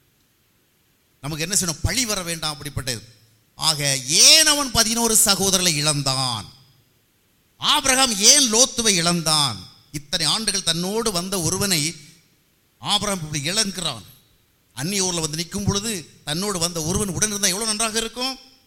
நமக்கு என்ன செய்யணும் பழி வர வேண்டாம் அப்படிப்பட்டது ஆக ஏன் அவன் பதினோரு சகோதரர்களை இழந்தான் ஆபிரகாம் ஏன் லோத்துவை இழந்தான் இத்தனை ஆண்டுகள் தன்னோடு வந்த ஒருவனை ஆபிரகாம் இப்படி இழக்கிறான் அந்நிய ஊரில் வந்து நிற்கும் பொழுது தன்னோடு வந்த ஒருவன் உடன் இருந்தால் எவ்வளோ நன்றாக இருக்கும்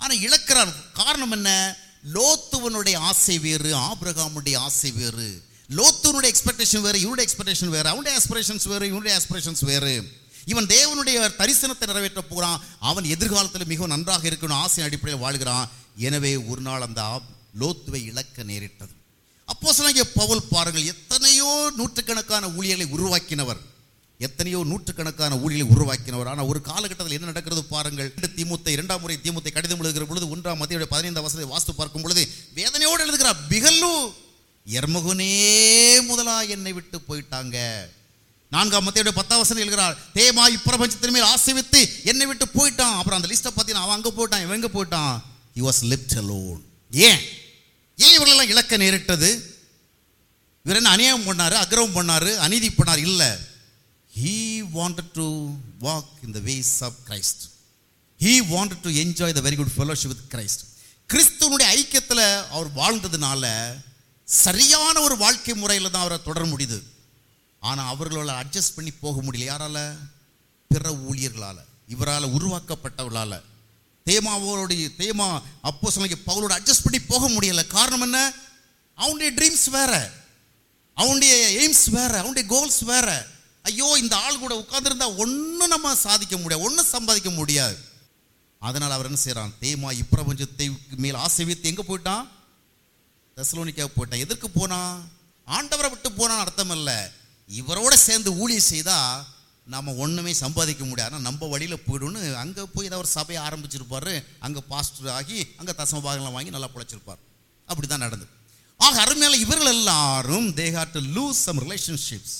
ஆனா இழக்கிறார் காரணம் என்ன லோத்துவனுடைய ஆசை வேறு ஆபிரகாமுடைய ஆசை வேறு லோத்துவனுடைய எக்ஸ்பெக்டேஷன் வேறு இவனுடைய எக்ஸ்பெக்டேஷன் வேறு அவனுடைய ஆஸ்பிரேஷன்ஸ் வேறு இவனுடைய ஆஸ்பிரேஷன்ஸ் வேறு இவன் தேவனுடைய தரிசனத்தை நிறைவேற்ற போகிறான் அவன் எதிர்காலத்தில் மிகவும் நன்றாக இருக்கணும் ஆசை அடிப்படையில் வாழ்கிறான் எனவே ஒரு நாள் அந்த ஆப்- லோத்துவை இழக்க நேரிட்டது அப்போ பவுல் பாருங்கள் எத்தனையோ நூற்றுக்கணக்கான ஊழியர்களை உருவாக்கினவர் எத்தனையோ நூற்றுக்கணக்கான ஊழியர்களை உருவாக்கினவர் ஆனால் ஒரு காலகட்டத்தில் என்ன நடக்கிறது பாருங்கள் இரண்டு தீமுத்தை இரண்டாம் முறை தீமுத்தை கடிதம் எழுதுகிற பொழுது ஒன்றாம் மத்திய பதினைந்தாம் வசதி வாஸ்து பார்க்கும் பொழுது வேதனையோடு எழுதுகிறார் பிகல்லு எர்மகுனே முதலா என்னை விட்டு போயிட்டாங்க நான்காம் மத்தியோட பத்தாம் வசனம் எழுகிறார் தேமா இப்பிரபஞ்சத்தின் மேல் ஆசை வைத்து என்னை விட்டு போயிட்டான் அப்புறம் அந்த லிஸ்ட்டை பார்த்தீங்கன்னா அவன் அங்கே போயிட்டான் இவன் எங்கே போயிட்டான் he was left alone ஏன் ஏன் இவர்களெல்லாம் இழக்க நேரிட்டது இவர் என்ன அநியாயம் பண்ணாரு அக்கிரமம் பண்ணாரு அநீதி பண்ணார் இல்ல he wanted to walk in the ways of Christ he wanted to enjoy the very good fellowship with Christ கிறிஸ்துவனுடைய ஐக்கியத்தில் அவர் வாழ்ந்ததுனால சரியான ஒரு வாழ்க்கை முறையில் தான் அவரை தொடர முடியுது ஆனால் அவர்களால் அட்ஜஸ்ட் பண்ணி போக முடியல யாரால பிற ஊழியர்களால் இவரால் உருவாக்கப்பட்டவர்களால் தேமாவோடைய தேமா அப்போ சொன்ன பவுலோட அட்ஜஸ்ட் பண்ணி போக முடியல காரணம் என்ன அவனுடைய ட்ரீம்ஸ் வேற அவனுடைய எய்ம்ஸ் வேற அவனுடைய கோல்ஸ் வேற ஐயோ இந்த ஆள் கூட உட்கார்ந்திருந்தா ஒன்றும் நம்ம சாதிக்க முடியாது ஒன்றும் சம்பாதிக்க முடியாது அதனால் அவர் என்ன செய்றான் தேமா இப்பிரபஞ்சத்தை மேல் ஆசை வைத்து எங்கே போயிட்டான் தெசலோனிக்கா போயிட்டான் எதற்கு போனான் ஆண்டவரை விட்டு போனான்னு அர்த்தம் இல்லை இவரோட சேர்ந்து ஊழியம் செய்தா நாம ஒண்ணுமே சம்பாதிக்க முடியாது ஆனா நம்ம வழியில போயிடும்னு அங்க போய் ஏதாவது ஒரு சபையை ஆரம்பிச்சிருப்பாரு அங்க பாஸ்டர் ஆகி அங்க தசம பாகங்களை வாங்கி நல்லா பிழைச்சிருப்பார் அப்படிதான் நடந்தது ஆக அருமையான இவர்கள் எல்லாரும் they had to lose some relationships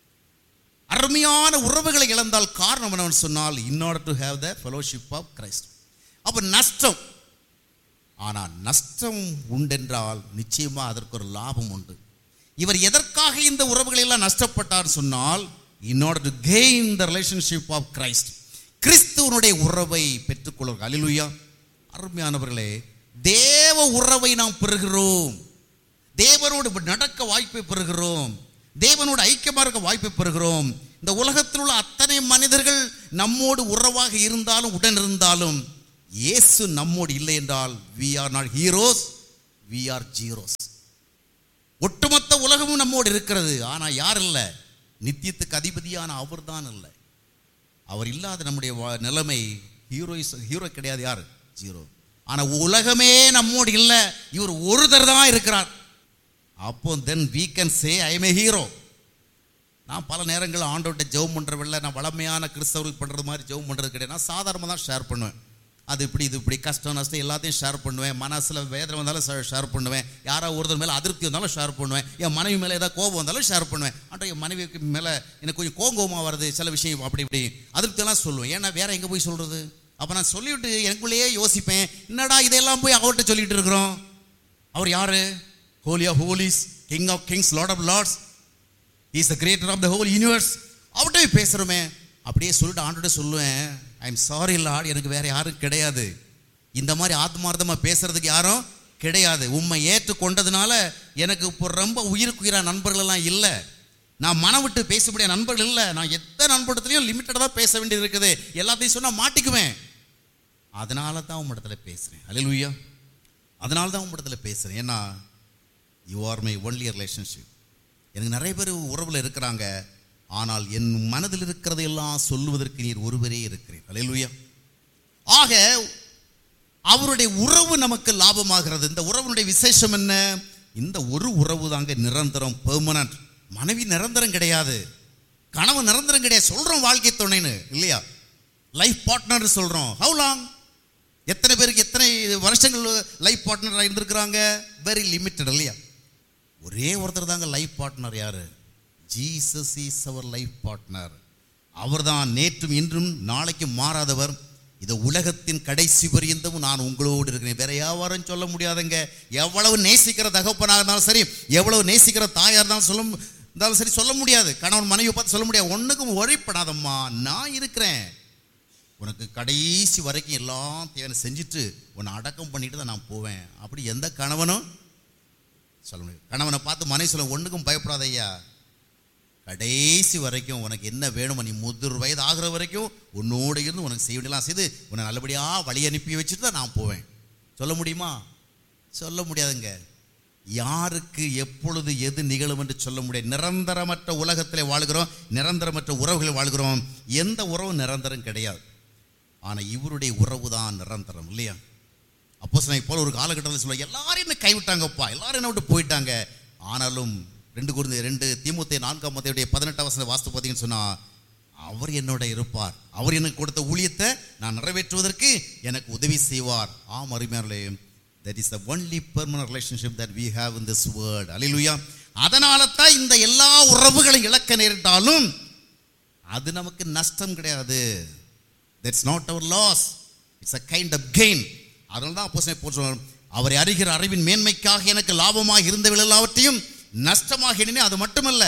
அருமையான உறவுகளை இழந்தால் காரணம் என்னவென்னு சொன்னால் in order to have the fellowship of Christ அப்போ நஷ்டம் ஆனால் நஷ்டம் உண்டென்றால் நிச்சயமா அதற்கு ஒரு லாபம் உண்டு இவர் எதற்காக இந்த உறவுகளை எல்லாம் நஷ்டப்பட்டார் சொன்னால் in order to gain the relationship of Christ கிறிஸ்துவனுடைய உறவை பெற்றுக்கொள்ள அலிலுயா அருமையானவர்களே தேவ உறவை நாம் பெறுகிறோம் தேவனோடு நடக்க வாய்ப்பை பெறுகிறோம் தேவனோடு ஐக்கியமாக இருக்க வாய்ப்பை பெறுகிறோம் இந்த உலகத்தில் உள்ள அத்தனை மனிதர்கள் நம்மோடு உறவாக இருந்தாலும் உடன் இருந்தாலும் இயேசு நம்மோடு இல்லை என்றால் we are not heroes we are zeroes ஒட்டுமொத்த உலகமும் நம்மோடு இருக்கிறது ஆனா யார் இல்லை நித்தியத்துக்கு அதிபதியான அவர் தான் இல்லை அவர் இல்லாத நம்முடைய வா- நிலைமை ஹீரோயிஸ் ஹீரோ கிடையாது யார் ஜீரோ ஆனா உலகமே நம்மோடு இல்லை இவர் ஒருத்தர் தான் இருக்கிறார் அப்போ then we can say I am a hero நான் பல நேரங்களில் ஆண்டவர்கிட்ட ஜெபம் பண்ணுறவில்ல நான் வளமையான கிறிஸ்தவர்கள் பண்ணுறது மாதிரி ஜெபம் பண்ணுறது கிடையாது நான் சாதாரணமாக தான் ஷேர் பண்ணுவேன் அது இப்படி இது இப்படி கஷ்டம் நஷ்டம் எல்லாத்தையும் ஷேர் பண்ணுவேன் மனசில் வேதனை வந்தாலும் ஷேர் பண்ணுவேன் யாரோ ஒருத்தர் மேலே அதிருப்தி வந்தாலும் ஷேர் பண்ணுவேன் என் மனைவி மேலே ஏதாவது கோபம் வந்தாலும் ஷேர் பண்ணுவேன் ஆனால் என் மனைவிக்கு மேலே எனக்கு கொஞ்சம் கோபமாக வருது சில விஷயம் அப்படி இப்படி அதிருப்தியெல்லாம் சொல்லுவேன் ஏன்னா வேற எங்கே போய் சொல்கிறது அப்போ நான் சொல்லிவிட்டு எனக்குள்ளேயே யோசிப்பேன் என்னடா இதெல்லாம் போய் அவர்கிட்ட சொல்லிட்டு இருக்கிறோம் அவர் யாரு holy of holies king of kings lord of lords is the creator of the whole universe அவர்கிட்ட போய் பேசுகிறோமே அப்படியே சொல்லிட்டு ஆண்டோட சொல்லுவேன் ஐ எம் சாரி லார்ட் எனக்கு வேற யாரும் கிடையாது இந்த மாதிரி ஆத்மார்த்தமாக பேசுறதுக்கு யாரும் கிடையாது உண்மை ஏற்றுக்கொண்டதுனால எனக்கு இப்போ ரொம்ப உயிருக்குயிரா நண்பர்கள் எல்லாம் இல்லை நான் மனம் விட்டு பேசக்கூடிய நண்பர்கள் இல்லை நான் எத்தனை நண்பர்கிட்டலையும் லிமிட்டடாக பேச வேண்டியது இருக்குது எல்லாத்தையும் சொன்னால் மாட்டிக்குவேன் அதனால தான் உம்மிடத்துல பேசுகிறேன் அல்லேலூயா அதனால தான் உம்மிடத்துல பேசுகிறேன் ஏன்னா you are my only relationship எனக்கு நிறைய பேர் உறவில் இருக்கிறாங்க ஆனால் என் மனதில் இருக்கிறதையெல்லாம் சொல்லுவதற்கு நீர் ஒருவரே இருக்கிறீர் அல்லேலூயா ஆக அவருடைய உறவு நமக்கு லாபமாகிறது இந்த உறவுடைய விசேஷம் என்ன இந்த ஒரு உறவு தாங்க நிரந்தரம் பெர்மனன்ட் மனைவி நிரந்தரம் கிடையாது கணவன் நிரந்தரம் கிடையாது சொல்றோம் வாழ்க்கை துணைன்னு இல்லையா லைஃப் பார்ட்னர் சொல்றோம் ஹவு லாங் எத்தனை பேருக்கு எத்தனை வருஷங்கள் லைஃப் பார்ட்னராக இருந்திருக்கிறாங்க வெரி லிமிட்டட் இல்லையா ஒரே ஒருத்தர் தாங்க லைஃப் பார்ட்னர் யாரு ஜீசஸ் இஸ் அவர் லைஃப் பார்ட்னர் அவர்தான் நேற்றும் இன்றும் நாளைக்கும் மாறாதவர் இந்த உலகத்தின் கடைசி பரியந்தமும் நான் உங்களோடு இருக்கிறேன் வேற யாரும் சொல்ல முடியாதுங்க எவ்வளவு நேசிக்கிற தகப்பனாக இருந்தாலும் சரி எவ்வளவு நேசிக்கிற தாயா இருந்தாலும் சொல்ல மு- இருந்தாலும் சரி சொல்ல முடியாது கணவன் மனைவி பார்த்து சொல்ல முடியாது ஒண்ணுக்கும் ஒழிப்படாதம்மா நான் இருக்கிறேன் உனக்கு கடைசி வரைக்கும் எல்லாம் தேவை செஞ்சுட்டு உன்னை அடக்கம் பண்ணிட்டு தான் நான் போவேன் அப்படி எந்த கணவனும் சொல்ல முடியும் கணவனை பார்த்து மனைவி சொல்ல ஒண்ணுக்கும் பயப்படாத ஐயா கடைசி வரைக்கும் உனக்கு என்ன வேணுமோ நீ முதிர் வயது ஆகிற வரைக்கும் உன்னோடு இருந்து உனக்கு செய்ய வேண்டியலாம் செய்து உன்னை நல்லபடியாக வழி அனுப்பி வச்சுட்டு தான் நான் போவேன் சொல்ல முடியுமா சொல்ல முடியாதுங்க யாருக்கு எப்பொழுது எது நிகழும் என்று சொல்ல முடியாது நிரந்தரமற்ற உலகத்திலே வாழ்கிறோம் நிரந்தரமற்ற உறவுகளை வாழ்கிறோம் எந்த உறவும் நிரந்தரம் கிடையாது ஆனால் இவருடைய உறவு தான் நிரந்தரம் இல்லையா அப்போ போல ஒரு காலகட்டத்தில் சொல்லுவாங்க எல்லாரும் என்ன கைவிட்டாங்கப்பா எல்லாரும் என்ன விட்டு போயிட்டாங்க ஆனாலும் ரெண்டு குருந்த ரெண்டு தீமுத்தை நான்காம் மத்தையுடைய பதினெட்டாம் வசந்த வாஸ்து பார்த்தீங்கன்னு சொன்னா அவர் என்னோட இருப்பார் அவர் எனக்கு கொடுத்த ஊழியத்தை நான் நிறைவேற்றுவதற்கு எனக்கு உதவி செய்வார் ஆம் அருமையார்களே that is the only permanent relationship that we have in this world hallelujah அதனால தான் இந்த எல்லா உறவுகளையும் இழக்க நேரிட்டாலும் அது நமக்கு நஷ்டம் கிடையாது that's not our loss it's a kind of gain அதனால தான் அப்போ போட்டு அவரை அறிகிற அறிவின் மேன்மைக்காக எனக்கு லாபமாக இருந்தவர்கள் எல்லாவற்றையும் நஷ்டமாக எண்ணினேன் அது மட்டுமல்ல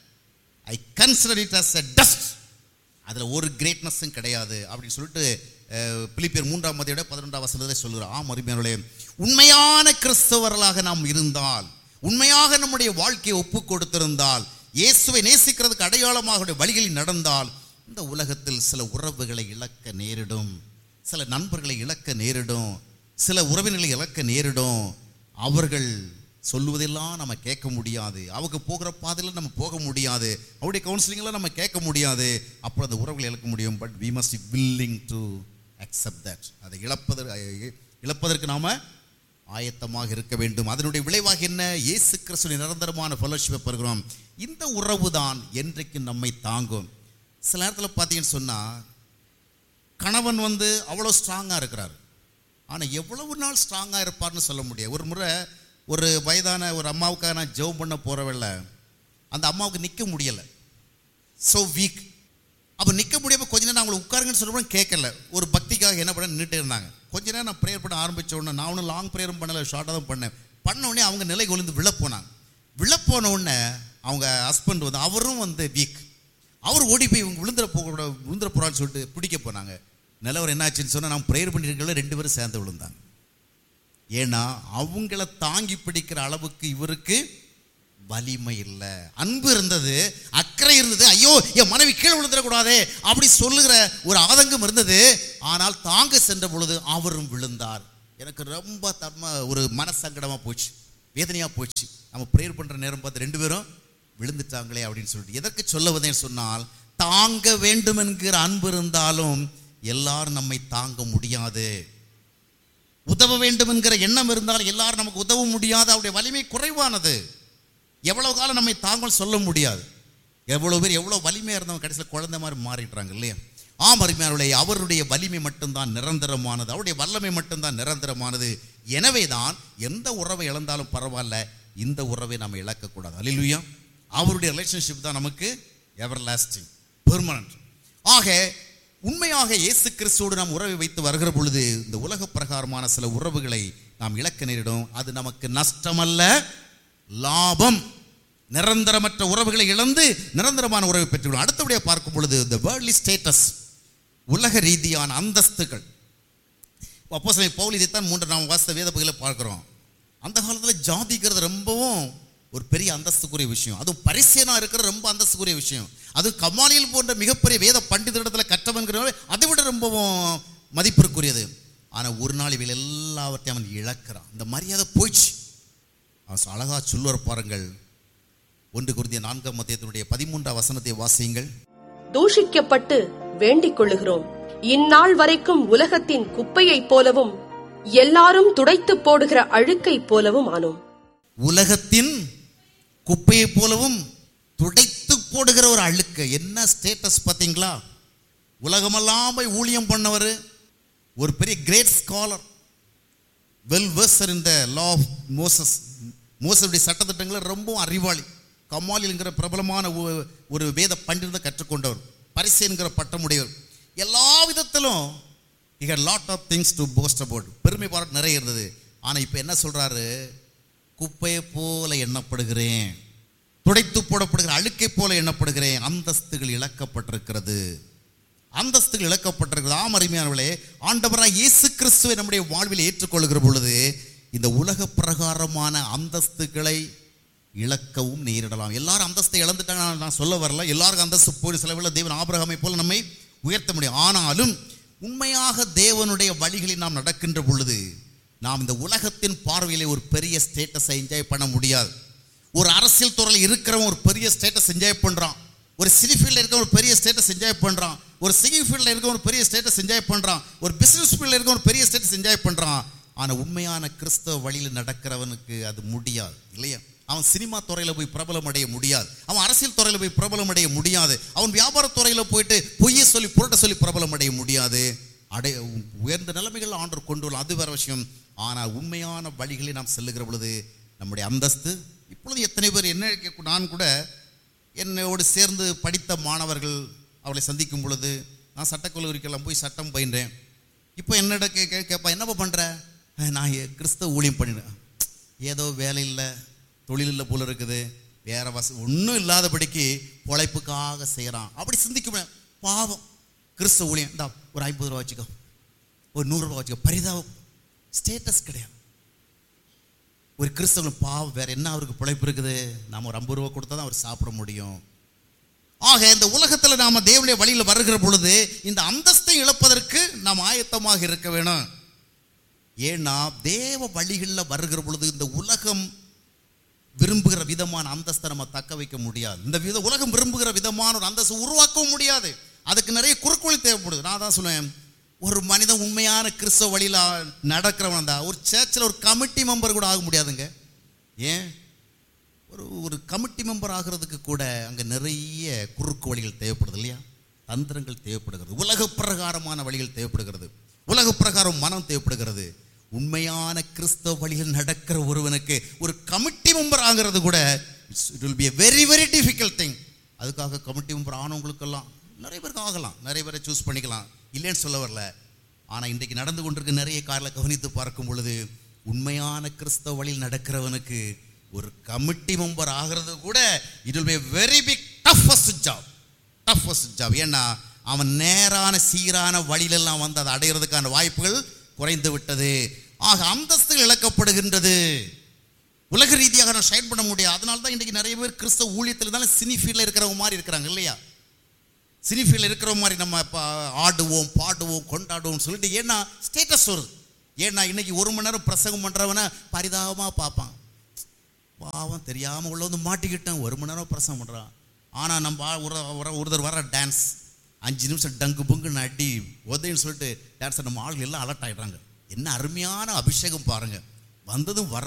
I consider it as a dust அதில் ஒரு கிரேட்னஸும் கிடையாது அப்படின்னு சொல்லிட்டு அஹ், பிலிப்பியர் மூன்றாம் மதியோட பதினொன்றாம் வசனத்தை சொல்கிறார் ஆம் அருமையானே உண்மையான கிறிஸ்தவர்களாக நாம் இருந்தால் உண்மையாக நம்முடைய வாழ்க்கையை ஒப்பு கொடுத்திருந்தால் இயேசுவை நேசிக்கிறதுக்கு அடையாளமாக அவருடைய வழிகளில் நடந்தால் இந்த உலகத்தில் சில உறவுகளை இழக்க நேரிடும் சில நண்பர்களை இழக்க நேரிடும் சில உறவினர்களை இழக்க நேரிடும் அவர்கள் சொல்லுவதெல்லாம் நம்ம கேட்க முடியாது அவங்க போகிற பாதையில் நம்ம போக முடியாது அவருடைய கவுன்சிலிங்கெல்லாம் நம்ம கேட்க முடியாது அப்புறம் அந்த உறவுகளை இழக்க முடியும் but we must willing to accept that அதை இழப்பதற்கு இழப்பதற்கு நாம ஆயத்தமாக இருக்க வேண்டும் அதனுடைய விளைவாக என்ன இயேசு கிறிஸ்துவின் நிரந்தரமான ஃபெலோஷிப்பை பெறுகிறோம் இந்த உறவு தான் என்றைக்கு நம்மை தாங்கும் சில நேரத்தில் பார்த்தீங்கன்னு சொன்னால் கணவன் வந்து அவ்வளோ ஸ்ட்ராங்காக இருக்கிறார் ஆனால் எவ்வளவு நாள் ஸ்ட்ராங்காக இருப்பார்னு சொல்ல முடியாது ஒரு முறை ஒரு வயதான ஒரு அம்மாவுக்காக நான் ஜெபம் பண்ண போகிறவில்ல அந்த அம்மாவுக்கு நிற்க முடியலை ஸோ வீக் அப்போ நிற்க முடியாமல் கொஞ்ச நேரம் அவங்களை உட்காருங்கன்னு சொல்லும்போது கேட்கல ஒரு பக்திக்காக என்ன பண்ண நின்றுட்டே இருந்தாங்க கொஞ்ச நேரம் நான் ப்ரேயர் பண்ண ஆரம்பிச்ச உடனே நான் ஒன்றும் லாங் ப்ரேயரும் பண்ணலை ஷார்ட்டாக தான் பண்ணேன் பண்ண உடனே அவங்க நிலை விழுந்து விழ போனாங்க விழ போன உடனே அவங்க ஹஸ்பண்ட் வந்து அவரும் வந்து வீக் அவர் ஓடி போய் இவங்க விழுந்துற போக விழுந்துற போகிறான்னு சொல்லிட்டு பிடிக்க போனாங்க நிலவரம் என்னாச்சுன்னு சொன்னால் நான் ப்ரேயர் பண்ணியிருக்கல ரெண்டு பேரும் சேர்ந்து விழுந்தாங்க ஏன்னா அவங்கள தாங்கி பிடிக்கிற அளவுக்கு இவருக்கு வலிமை இல்லை அன்பு இருந்தது அக்கறை இருந்தது ஐயோ என் மனைவி கீழே விழுந்துடக்கூடாதே அப்படி சொல்லுகிற ஒரு ஆதங்கம் இருந்தது ஆனால் தாங்க சென்ற பொழுது அவரும் விழுந்தார் எனக்கு ரொம்ப தர்ம ஒரு மனசங்கடமா போச்சு வேதனையா போச்சு நம்ம ப்ரேயர் பண்ற நேரம் பார்த்து ரெண்டு பேரும் விழுந்துட்டாங்களே அப்படின்னு சொல்லிட்டு எதற்கு சொல்ல வந்தேன் சொன்னால் தாங்க வேண்டும் என்கிற அன்பு இருந்தாலும் எல்லாரும் நம்மை தாங்க முடியாது உதவ வேண்டும் என்கிற எண்ணம் இருந்தால் எல்லாரும் நமக்கு உதவ முடியாது அவருடைய வலிமை குறைவானது எவ்வளவு காலம் நம்மை தாங்கள் சொல்ல முடியாது எவ்வளவு பேர் எவ்வளவு வலிமையா இருந்தவங்க கடைசியில் குழந்தை மாதிரி மாறிடுறாங்க இல்லையா ஆம் அருமையானவர்களே அவருடைய வலிமை மட்டும்தான் நிரந்தரமானது அவருடைய வல்லமை மட்டும்தான் நிரந்தரமானது எனவே தான் எந்த உறவை இழந்தாலும் பரவாயில்ல இந்த உறவை நம்ம இழக்கக்கூடாது அல்லையா அவருடைய ரிலேஷன்ஷிப் தான் நமக்கு எவர் லாஸ்டிங் பெர்மனன்ட் ஆக உண்மையாக இயேசு கிறிஸ்துவோடு நாம் உறவை வைத்து வருகிற பொழுது இந்த உலக பிரகாரமான சில உறவுகளை நாம் இழக்க நேரிடும் அது நமக்கு நஷ்டமல்ல லாபம் நிரந்தரமற்ற உறவுகளை இழந்து நிரந்தரமான உறவை பெற்றுள்ளோம் அடுத்தபடியாக பார்க்கும் பொழுது இந்த வேர்ல்ட்லி ஸ்டேட்டஸ் உலக ரீதியான அந்தஸ்துகள் அப்போ சில பவுல் இதைத்தான் மூன்று நாம் வாசித்த வேத பகுதியில் பார்க்குறோம் அந்த காலத்தில் ஜாதிங்கிறது ரொம்பவும் ஒரு பெரிய அந்தஸ்துக்குரிய விஷயம் அதுவும் பரிசியனா இருக்கிற ரொம்ப அந்தஸ்துக்குரிய விஷயம் அதுவும் கமாலியல் போன்ற மிகப்பெரிய வேத பண்டிதரிடத்தில் கற்றவன்கிறவங்க அதை விட ரொம்பவும் மதிப்பிற்குரியது ஆனால் ஒரு நாள் இவைகள் எல்லாவற்றையும் அவன் இழக்கிறான் இந்த மரியாதை போயிடுச்சு அவன் அழகா சொல்லுவார் பாருங்கள் ஒன்று குருந்திய நான்காம் மத்தியத்தினுடைய பதிமூன்றாம் வசனத்தை வாசியுங்கள் தூஷிக்கப்பட்டு வேண்டிக் கொள்ளுகிறோம் இந்நாள் வரைக்கும் உலகத்தின் குப்பையைப் போலவும் எல்லாரும் துடைத்து போடுகிற அழுக்கைப் போலவும் ஆனோம் உலகத்தின் குப்பையைப் போலவும் துடைத்து போடுகிற ஒரு அழுக்கு என்ன ஸ்டேட்டஸ் பார்த்தீங்களா உலகமெல்லாம் போய் ஊழியம் பண்ணவர் ஒரு பெரிய கிரேட் ஸ்காலர் வெல் வெர்சர் இந்த லா ஆஃப் மோசஸ் மோசனுடைய சட்டத்திட்டங்களை ரொம்பவும் அறிவாளி கமாலிங்கிற பிரபலமான ஒ- ஒரு வேத பண்டிதத்தை கற்றுக்கொண்டவர் பரிசேன்கிற பட்டமுடையவர் எல்லா விதத்திலும் he had lot of things to boast about பெருமை பாராட்டு நிறைய இருந்தது ஆனால் இப்போ என்ன சொல்றாரு குப்பையை போல எண்ணப்படுகிறேன் துடைத்து போடப்படுகிற அழுக்கை போல எண்ணப்படுகிறேன் அந்தஸ்துகள் இழக்கப்பட்டிருக்கிறது அந்தஸ்துகள் இழக்கப்பட்டிருக்கிறது ஆம் அருமையானவர்களே ஆண்டவராக இயேசு கிறிஸ்துவை நம்முடைய வாழ்வில் ஏற்றுக்கொள்கிற பொழுது இந்த உலக பிரகாரமான அந்தஸ்துகளை இழக்கவும் நேரிடலாம் எல்லாரும் அந்தஸ்தை இழந்துட்டாங்க நான் நான் சொல்ல வரல எல்லாருக்கும் அந்தஸ்து போய் செலவில் தேவன் ஆபிரகாமை போல நம்மை உயர்த்த முடியும் ஆனாலும் உண்மையாக தேவனுடைய வழிகளில் நாம் நடக்கின்ற பொழுது நாம் இந்த உலகத்தின் பார்வையிலே ஒரு பெரிய ஸ்டேட்டஸை என்ஜாய் பண்ண முடியாது ஒரு அரசியல் துறையில் இருக்கிறவன் ஒரு பெரிய ஸ்டேட்டஸ் என்ஜாய் பண்ணுறான் ஒரு சினி ஃபீல்டில் இருக்க ஒரு பெரிய ஸ்டேட்டஸ் என்ஜாய் பண்ணுறான் ஒரு சிங்கிங் ஃபீல்டில் இருக்க ஒரு பெரிய ஸ்டேட்டஸ் என்ஜாய் பண்ணுறான் ஒரு பிஸ்னஸ் ஃபீல்டில் இருக்க ஒரு பெரிய ஸ்டேட்டஸ் என்ஜாய் பண்ணுறான் ஆனால் உண்மையான கிறிஸ்தவ வழியில் நடக்கிறவனுக்கு அது முடியாது இல்லையா அவன் சினிமா துறையில் போய் பிரபலம் அடைய முடியாது அவன் அரசியல் துறையில் போய் பிரபலம் அடைய முடியாது அவன் வியாபார துறையில் போயிட்டு பொய்யை சொல்லி புரட்ட சொல்லி பிரபலம் அடைய முடியாது அடைய உயர்ந்த நிலைமைகள் ஆண்டவர் கொண்டு வரலாம் அது வேற விஷயம் ஆனால் உண்மையான வழிகளை நாம் செல்லுகிற பொழுது நம்முடைய அந்தஸ்து இப்பொழுது எத்தனை பேர் என்ன கேட்கும், நான் கூட என்னோடு சேர்ந்து படித்த மாணவர்கள் அவளை சந்திக்கும் பொழுது நான் சட்டக்கல்லூரிக்கெல்லாம் போய் சட்டம் பயின்றேன் இப்போ என்னிட கே கே- கேட்பா என்னப்பா பண்ணுற நான் ஏ- கிறிஸ்தவ ஊழியம் பண்ணிடுறேன் ஏதோ வேலை இல்லை தொழில் இல்லை போல இருக்குது வேற வச ஒன்றும் இல்லாதபடிக்கு பொழைப்புக்காக செய்கிறான் அப்படி சிந்திக்க பாவம் கிறிஸ்தவ ஊழியம் இந்தா ஒரு ஐம்பது ரூபா வச்சுக்கோ ஒரு நூறுரூவா வச்சுக்கோ பரிதாபம் ஸ்டேட்டஸ் கிடையாது ஒரு கிறிஸ்தவன் பாவம் வேற என்ன அவருக்கு பிழைப்பு இருக்குது நாம ஒரு ஐம்பது ரூபா கொடுத்தா தான் அவர் சாப்பிட முடியும் ஆக இந்த உலகத்தில் நாம தேவனுடைய வழியில் வருகிற பொழுது இந்த அந்தஸ்தை இழப்பதற்கு நாம் ஆயத்தமாக இருக்க வேணும் ஏன்னா தேவ வழிகளில் வருகிற பொழுது இந்த உலகம் விரும்புகிற விதமான அந்தஸ்தை நம்ம தக்க வைக்க முடியாது இந்த வித உலகம் விரும்புகிற விதமான ஒரு அந்தஸ்தை உருவாக்கவும் முடியாது அதுக்கு நிறைய குறுக்கோளி தேவைப்படுது நான் தான் சொன்னேன் ஒரு மனிதன் உண்மையான கிறிஸ்தவ வழியில் நடக்கிறவன் தான் ஒரு சர்ச்சில் ஒரு கமிட்டி மெம்பர் கூட ஆக முடியாதுங்க ஏன் ஒரு ஒரு கமிட்டி மெம்பர் ஆகிறதுக்கு கூட அங்கே நிறைய குறுக்கு வழிகள் தேவைப்படுது இல்லையா தந்திரங்கள் தேவைப்படுகிறது உலக பிரகாரமான வழிகள் தேவைப்படுகிறது உலக பிரகாரம் மனம் தேவைப்படுகிறது உண்மையான கிறிஸ்தவ வழியில் நடக்கிற ஒருவனுக்கு ஒரு கமிட்டி மெம்பர் ஆகிறது கூட it will be a very very difficult thing அதுக்காக கமிட்டி மெம்பர் ஆனவங்களுக்கெல்லாம் நிறைய பேருக்கு ஆகலாம் நிறைய பேரை சூஸ் பண்ணிக்கலாம் இல்லைன்னு சொல்ல வரல ஆனால் இன்றைக்கு நடந்து கொண்டிருக்க நிறைய காரில் கவனித்து பார்க்கும் பொழுது உண்மையான கிறிஸ்தவ வழியில் நடக்கிறவனுக்கு ஒரு கமிட்டி மெம்பர் ஆகிறது கூட it will be very big toughest job toughest job ஏன்னா அவன் நேரான சீரான வழியிலெல்லாம் வந்து அதை அடையிறதுக்கான வாய்ப்புகள் குறைந்து விட்டது ஆக அந்தஸ்துகள் இழக்கப்படுகின்றது உலக ரீதியாக நான் ஷைன் பண்ண முடியாது அதனால தான் இன்றைக்கு நிறைய பேர் கிறிஸ்தவ ஊழியத்தில் இருந்தாலும் சினி ஃபீல்டில் இருக்கிறவங்க மாதிரி இருக்கிறாங்க இல்லையா சினி ஃபீல்டில் இருக்கிற மாதிரி நம்ம இப்போ ஆடுவோம் பாடுவோம் கொண்டாடுவோம் சொல்லிட்டு ஏன்னா ஸ்டேட்டஸ் வருது ஏன்னா இன்னைக்கு ஒரு மணி நேரம் பிரசங்கம் பண்ணுறவனை பரிதாபமாக பார்ப்பான் பாவம் தெரியாமல் உள்ள வந்து மாட்டிக்கிட்டேன் ஒரு மணி நேரம் பிரசங்கம் பண்ணுறான் ஆனால் நம்ம ஆள் ஒரு ஒரு- ஒருத்தர் வர டான்ஸ் அஞ்சு நிமிஷம் டங்கு பொங்குன்னு அடி உதவின்னு சொல்லிட்டு டான்ஸை நம்ம ஆளுகள் எல்லாம் அலர்ட் ஆகிடுறாங்க என்ன அருமையான அபிஷேகம் பாருங்க வந்ததும் வர